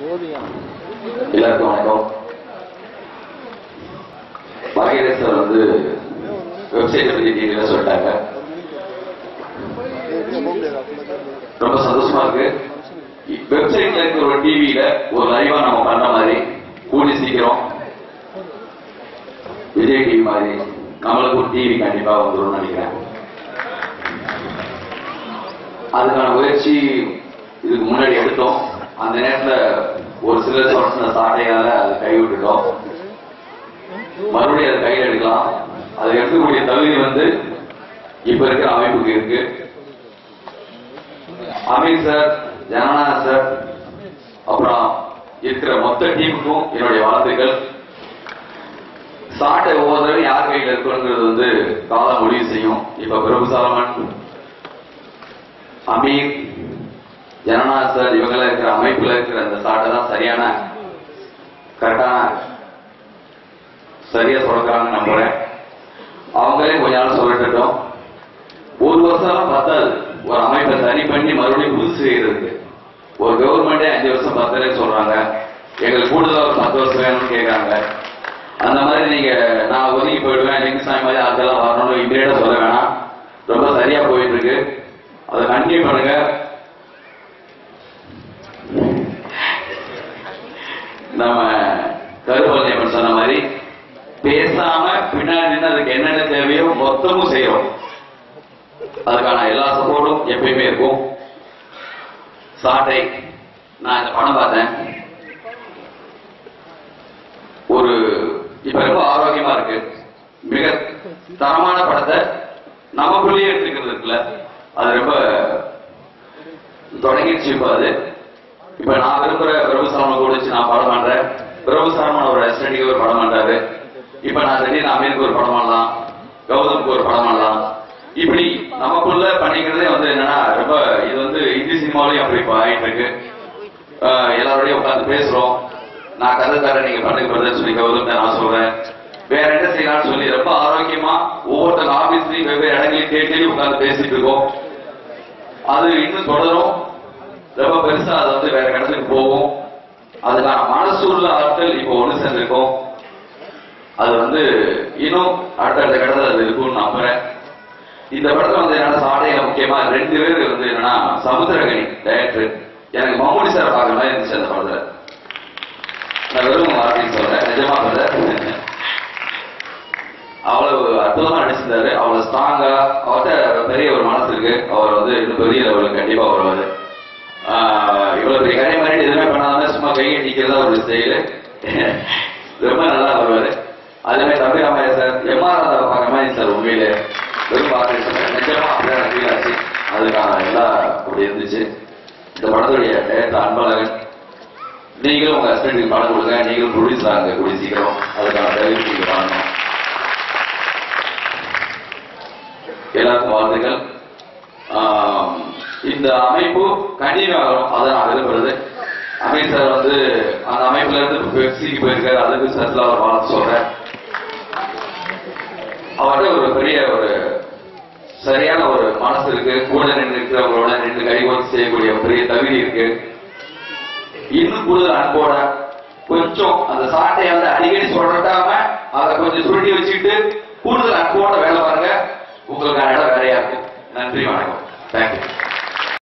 எல்லாருக்கும் வணக்கம் மகேஷ் வந்து வெப்சைட் பத்தி டீட்டெயிலாக சொல்லிட்டாங்க ரொம்ப சந்தோஷமா இருக்கு வெப்சைட்ல இருக்கிற ஒரு டிவியில ஒரு லைவா நம்ம பண்ண மாதிரி கூடி சீக்கிரம் விஜய் டிவி மாதிரி நம்மளுக்கு ஒரு டிவி கண்டிப்பா வந்துடும் நினைக்கிறேன் அதுக்கான முயற்சி இதுக்கு முன்னாடி எடுத்தோம் அந்த நேரத்துல ஒரு சில சொன்ன சாட்டையால அதை கைவிட்டுட்டோம் மறுபடியும் அதை கையில் எடுக்கலாம் அதை எடுக்கக்கூடிய தகுதி வந்து இப்ப இருக்கிற அமைப்புக்கு இருக்கு அமீர் சார் ஜனநாயக சார் அப்புறம் இருக்கிற மொத்த டீமுக்கும் என்னுடைய வாழ்த்துக்கள் சாட்டை ஒவ்வொரு தடவை யார் கையில் இருக்குங்கிறது வந்து காலம் முடிவு செய்யும் இப்ப பிரபு சாலமன் அமீர் ஜனநாயக சார் இவங்கெல்லாம் இருக்கிற அமைப்புல இருக்கிற அந்த சாட்டை தான் சரியான கரெக்டான சரியா சொல்றாங்கன்னு நம்புறேன் அவங்களே கொஞ்ச நாள் சொல்லட்டும் ஒரு வருஷம் பத்தாது ஒரு அமைப்பை சரி பண்ணி மறுபடியும் புதுசு செய்யறதுக்கு ஒரு கவர்மெண்டே அஞ்சு வருஷம் பத்தலே சொல்றாங்க எங்களுக்கு கூடுதலா ஒரு பத்து வருஷம் வேணும்னு கேட்கறாங்க அந்த மாதிரி நீங்க நான் ஒதுங்கி போயிடுவேன் லிங்கசாமி மாதிரி அதெல்லாம் வரணும்னு இமீடியட்டா சொல்ல வேணாம் ரொம்ப சரியா போயிட்டு இருக்கு அதை கண்டினியூ பண்ணுங்க நம்ம கருப்பழனியப்பன் சொன்ன மாதிரி பேசாம பின்னாடி நின்னு அதுக்கு என்னென்ன தேவையோ மொத்தமும் செய்யறோம் அதுக்கான எல்லா சப்போர்ட்டும் எப்பயுமே இருக்கும் சாட்டை நான் இந்த படம் பார்த்தேன் ஒரு இப்ப ரொம்ப ஆரோக்கியமா இருக்கு மிக தரமான படத்தை நமக்குள்ளேயே எடுத்துக்கிறது இருக்குல்ல அது ரொம்ப தொடங்கிடுச்சு இப்ப அது இப்ப நான் விரும்புற பிரபு சாமன் கூட வச்சு நான் படம் பண்றேன் பிரபு சாமன் ஒரு ரெஸ்டடிக்கு ஒரு படம் பண்றாரு இப்ப நான் திடீர்னு அமீருக்கு ஒரு படம் பண்ணலாம் கௌதமுக்கு ஒரு படம் பண்ணலாம் இப்படி நமக்குள்ள பண்ணிக்கிறதே வந்து என்னன்னா ரொம்ப இது வந்து இந்தி சினிமாவிலையும் அப்படி இப்ப ஆயிட்டு இருக்கு ஆஹ் எல்லாரோடையும் உட்கார்ந்து பேசுறோம் நான் கதை தரேன் நீங்க பண்ணுங்க பிரதர் சொல்லி கௌதம் நான் சொல்றேன் வேற என்ன செய்யலாம்னு சொல்லி ரொம்ப ஆரோக்கியமா ஒவ்வொருத்தங்க ஆபீஸ்லயும் வெவ்வேறு இடங்களையும் தேடி தேடி உட்கார்ந்து பேசிட்டு இருக்கோம் அது இன்னும் தொடரும் ரொம்ப பெருசா அது வந்து வேற இடத்துக்கு போகும் அதுக்கான மனசு உள்ள ஆட்கள் இப்போ ஒண்ணு சேர்ந்திருக்கோம் அது வந்து இன்னும் அடுத்தடுத்த கடத்துல அது இருக்கும்னு நம்புறேன் இந்த படத்துல வந்து என்னன்னா சாடையில முக்கியமா ரெண்டு பேர் வந்து என்னன்னா சமுத்திரகனி டைரக்டர் எனக்கு மம்முடி சார் பார்க்குற மாதிரி இருந்துச்சு அந்த படத்துல நான் வெறும் வார்த்தைன்னு சொல்றேன் நிஜமா சொல்றேன் அவ்வளவு அற்புதமா நடிச்சிருந்தாரு அவ்வளவு ஸ்ட்ராங்கா அவர்கிட்ட பெரிய ஒரு மனசு இருக்கு அவர் வந்து இன்னும் பெரிய லெவலுக்கு கண்டிப்பா வருவாரு ஆஹ் இவ்வளவு பெரிய கரை மாதிரி எதுவுமே பண்ணாம சும்மா கையை நிக்கிறதா ஒரு ஸ்டைலு ரொம்ப நல்லா வருவாரு அதே மாதிரி தம்பி ராமையா சார் எம்ஆர் ராதாவை பார்க்குற மாதிரி சார் உண்மையிலே வெறும் பார்த்து சொன்னேன் நிஜமா அப்படியே ஃபீல் ஆச்சு அதுக்கான எல்லாம் அப்படி இருந்துச்சு இந்த படத்துடைய டேரக்டர் அன்பழகன் நீங்களும் உங்க ஹஸ்பண்டுக்கு படம் கொடுங்க நீங்களும் ப்ரொடியூஸ் ஆகுங்க கூடிய சீக்கிரம் அதுக்கான தகுதி நீங்க பண்ணணும் எல்லாருக்கும் வாழ்த்துக்கள் ஆம், இந்த அமைப்பு கண்டினியூ ஆகணும் அதை நான் விரும்புறது அமீர் சார் வந்து அந்த அமைப்புல இருந்து பெப்சிக்கு போயிருக்காரு அதுக்கு சர்ல அவர் வாழ்த்து சொல்றேன் அவர்கிட்ட ஒரு பெரிய ஒரு சரியான ஒரு மனசு இருக்கு கூட நின்று இருக்கிறவங்களோட நின்று கைகோர்த்து செய்யக்கூடிய ஒரு பெரிய தகுதி இருக்கு இன்னும் கூடுதல் அன்போட கொஞ்சம் அந்த சாட்டையை வந்து அடிக்கடி சொல்றட்டாம அதை கொஞ்சம் சுருட்டி வச்சுக்கிட்டு கூடுதல் அன்போட வேலை பாருங்க உங்களுக்கான இடம் வேறையா இருக்கும் நன்றி வணக்கம் தேங்க்யூ